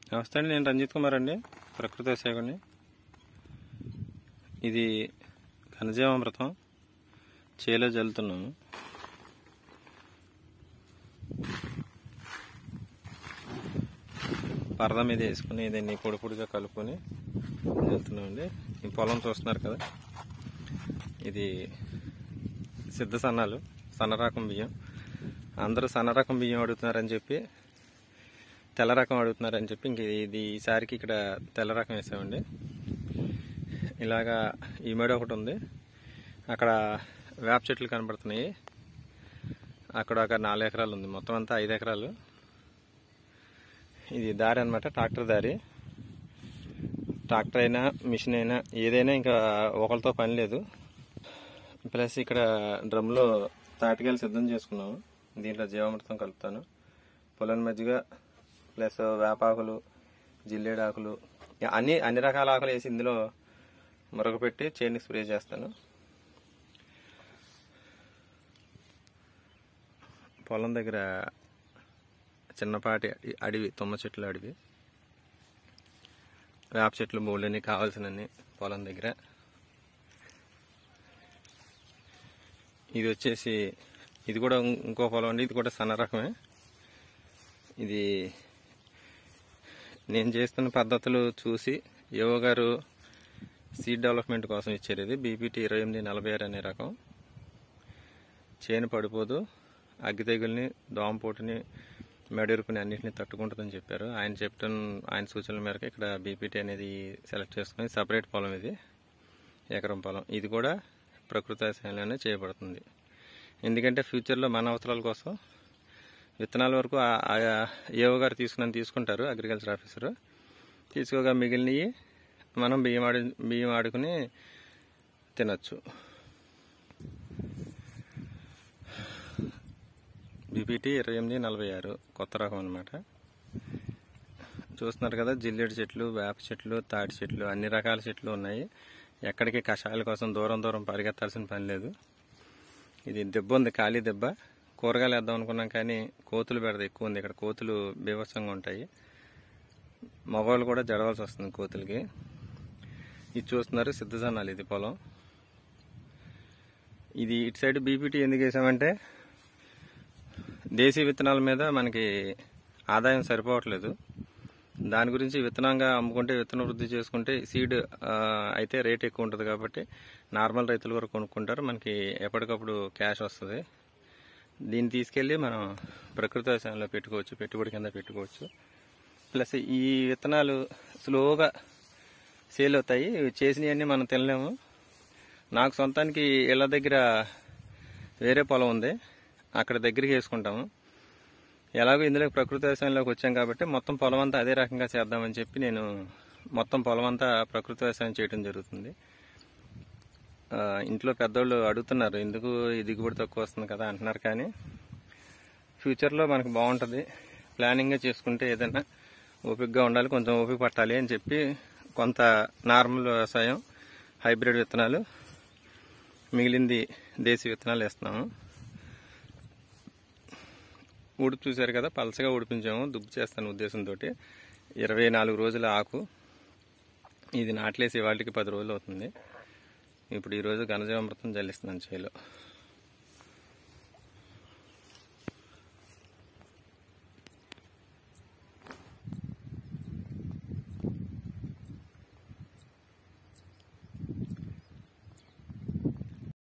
నమస్తే అండి నేను రంజిత్ కుమార్ అండి ప్రకృతి సేవని ఇది ఘనజీవామృతం చేలో జల్లుతున్నాము పరద మీద వేసుకుని దీన్ని పొడి పొడిగా కలుపుకొని జల్లుతున్నామండి ఈ పొలం చూస్తున్నారు కదా ఇది సిద్ధ సన్నాలు సన్న రకం బియ్యం అందరూ సన్న రకం బియ్యం అడుగుతున్నారని చెప్పి తెల్ల రకం అడుగుతున్నారని చెప్పి ఇంక ఇది ఈసారికి ఇక్కడ తెల్ల రకం వేసామండి ఇలాగా ఈ మేడ ఒకటి ఉంది అక్కడ వేప చెట్లు కనబడుతున్నాయి అక్కడ ఒక నాలుగు ఎకరాలు ఉంది మొత్తం అంతా ఐదు ఎకరాలు ఇది దారి అనమాట ట్రాక్టర్ దారి ట్రాక్టర్ అయినా మిషన్ అయినా ఏదైనా ఇంకా ఒకరితో పని లేదు ప్లస్ ఇక్కడ డ్రమ్లో తాటికాయలు సిద్ధం చేసుకున్నాము దీంట్లో జీవామృతం కలుపుతాను పొలం మధ్యగా ప్లస్ వేపాకులు జిల్లేడాకులు ఇక అన్ని అన్ని రకాల ఆకులు వేసి ఇందులో మరొకపెట్టి చేనికి స్ప్రే చేస్తాను పొలం దగ్గర చిన్నపాటి అడవి తుమ్మ చెట్లు అడవి వేప చెట్లు బోళ్ళని కావాల్సినన్ని పొలం దగ్గర ఇది వచ్చేసి ఇది కూడా ఇంకో పొలం అండి ఇది కూడా సన్న రకమే ఇది నేను చేస్తున్న పద్ధతులు చూసి యోగ గారు సీడ్ డెవలప్మెంట్ కోసం ఇచ్చారు ఇది బీపీటీ ఇరవై ఎనిమిది నలభై ఆరు అనే రకం చేను పడిపోదు అగ్గి తెగుల్ని దోమపోటుని మెడెరుపుని అన్నింటినీ తట్టుకుంటుందని చెప్పారు ఆయన చెప్పడం ఆయన సూచనల మేరకు ఇక్కడ బీపీటీ అనేది సెలెక్ట్ చేసుకుని సపరేట్ పొలం ఇది ఎకరం పొలం ఇది కూడా ప్రకృతి వ్యవసాయంలోనే చేయబడుతుంది ఎందుకంటే ఫ్యూచర్లో మన అవసరాల కోసం విత్తనాల వరకు ఏవో గారు తీసుకుని తీసుకుంటారు అగ్రికల్చర్ ఆఫీసర్ తీసుకోగా మిగిలినవి మనం బియ్యం ఆడి బియ్యం ఆడుకుని తినచ్చు బీపీటీ ఇరవై ఎనిమిది నలభై ఆరు కొత్త రకం అనమాట చూస్తున్నారు కదా జిల్లేడు చెట్లు వేప చెట్లు తాటి చెట్లు అన్ని రకాల చెట్లు ఉన్నాయి ఎక్కడికి కషాయాల కోసం దూరం దూరం పరిగెత్తాల్సిన పని లేదు ఇది దెబ్బ ఉంది ఖాళీ దెబ్బ కూరగాయలు వేద్దాం అనుకున్నాం కానీ కోతులు పెడద ఎక్కువ ఉంది ఇక్కడ కోతులు బీభత్సంగా ఉంటాయి మగవాళ్ళు కూడా జడవలసి వస్తుంది కోతులకి ఇది చూస్తున్నారు సిద్ధజనాలు ఇది పొలం ఇది ఇటు సైడ్ బీపీటీ ఎందుకు వేసామంటే దేశీ విత్తనాల మీద మనకి ఆదాయం సరిపోవట్లేదు దాని గురించి విత్తనంగా అమ్ముకుంటే విత్తన వృద్ధి చేసుకుంటే సీడ్ అయితే రేట్ ఎక్కువ ఉంటుంది కాబట్టి నార్మల్ రైతులు కూడా కొనుక్కుంటారు మనకి ఎప్పటికప్పుడు క్యాష్ వస్తుంది దీన్ని తీసుకెళ్ళి మనం ప్రకృతి వ్యవసాయంలో పెట్టుకోవచ్చు పెట్టుబడి కింద పెట్టుకోవచ్చు ప్లస్ ఈ విత్తనాలు స్లోగా సేల్ అవుతాయి చేసినవన్నీ మనం తినలేము నాకు సొంతానికి ఇళ్ళ దగ్గర వేరే పొలం ఉంది అక్కడ దగ్గరికి వేసుకుంటాము ఎలాగో ఇందులో ప్రకృతి వ్యవసాయంలోకి వచ్చాం కాబట్టి మొత్తం పొలం అంతా అదే రకంగా చేద్దామని చెప్పి నేను మొత్తం పొలం అంతా ప్రకృతి వ్యవసాయం చేయడం జరుగుతుంది ఇంట్లో పెద్దోళ్ళు అడుగుతున్నారు ఎందుకు ఈ దిగుబడి తక్కువ వస్తుంది కదా అంటున్నారు కానీ ఫ్యూచర్లో మనకు బాగుంటుంది ప్లానింగ్గా చేసుకుంటే ఏదైనా ఓపికగా ఉండాలి కొంచెం ఓపిక పట్టాలి అని చెప్పి కొంత నార్మల్ వ్యవసాయం హైబ్రిడ్ విత్తనాలు మిగిలింది దేశీ విత్తనాలు వేస్తున్నాము ఉడుపు చూశారు కదా పలసగా ఉడిపించాము దుబ్బు చేస్తాను ఉద్దేశంతో ఇరవై నాలుగు రోజుల ఆకు ఇది నాట్లేసి వాళ్ళకి పది రోజులు అవుతుంది ఇప్పుడు ఈరోజు ఘనజీవామృతం జల్లిస్తున్నాను చేలో